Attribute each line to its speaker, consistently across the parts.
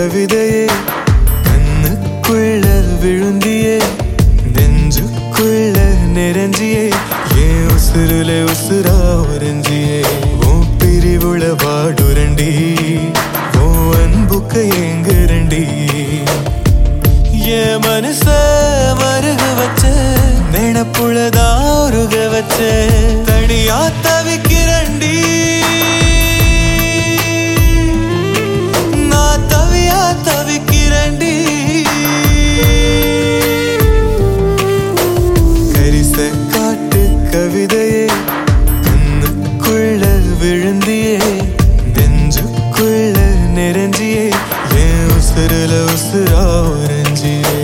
Speaker 1: கவிதையே கண்ணுக்குள்ள விழுந்தியே நெஞ்சுக்குள்ள நிறைஞ்சியே ஏன் உசுருல உசுரா உறைஞ்சியே உன் பிரிவுள வாடுரண்டி உன் அன்புக்கு ஏங்குரண்டி என் மனச மருக வச்ச நினப்புள்ளதா உருக வச்ச தனியா தவிக்கிறண்டி நான் தவியா தவிக்கிறண்டி கரிச காட்டு கவிதையே கண்ணுக்குள்ள விழுந்தியே நெஞ்சுக்குள்ள நிறைஞ்சியே என் உசுருல உசுரா உறைஞ்சியே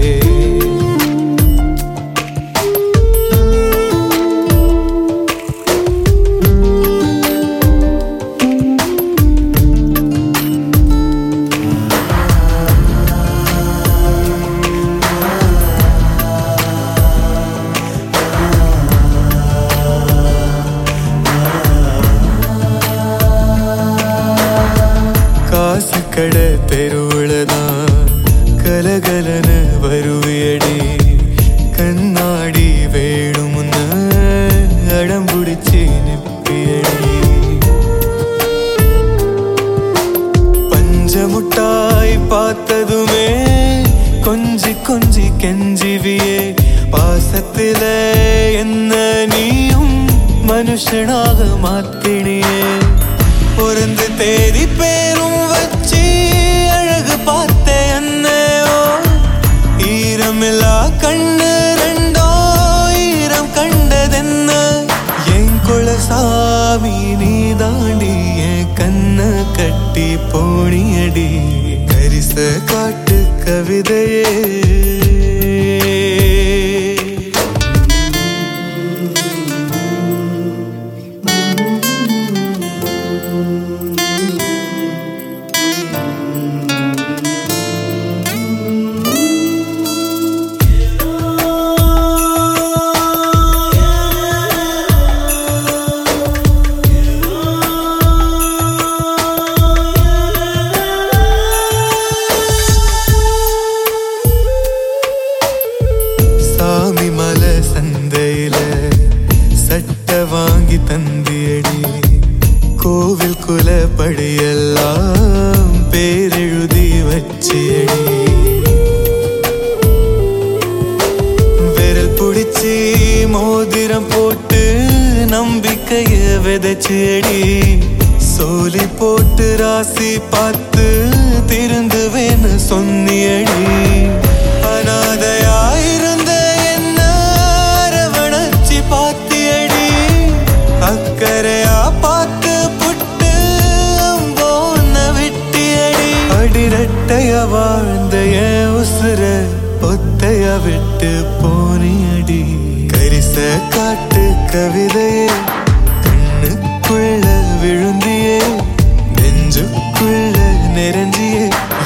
Speaker 1: காசு கடை தெருவுலதான் கலகலன்னு வருவியடி கண்ணாடி வேணும்னு அடம் பிடிச்சி நிப்பியடி பஞ்ச முட்டாய் பார்த்ததுமே கொஞ்சி கொஞ்சி கெஞ்சிவியே பாசத்தில என்ன நீயும் மனுஷனாக மாத்தினியே பொருந்து தேதி பேரும் வச்சு அழகு பார்த்த என்னோ ஈரமில்லா கண்ணு ரெண்டோ ஈரம் கண்டதென்ன என் குலசாமி நீ தாண்டி என் கண்ண கட்டி போனியடி கரிச காட்டு கவிதையே சாமி மலை சந்தையில சட்டை வாங்கி தந்தியடி கோவில் குலப்படியெல்லாம் பேரெழுதி வச்சியடி விரல் பிடிச்சி மோதிரம் போட்டு நம்பிக்கைய விதைச்சியடி சோலி போட்டு ராசி பார்த்து திருந்துவேன்னு சொன்னியடி அனாதையாயிருந்த என்ன அரவணைச்சி பாத்தியடி அக்கறையா பார்த்து புட்டு அம்போன்ன விட்டியடி அடிரட்டைய வாழ்ந்த என் உசுர ஒத்தைய விட்டு போனியடி கரிச காட்டு கவிதையே கண்ணுக்குள்ள விழுந்தியே நெஞ்சுக்குள்ள நிறைஞ்சியே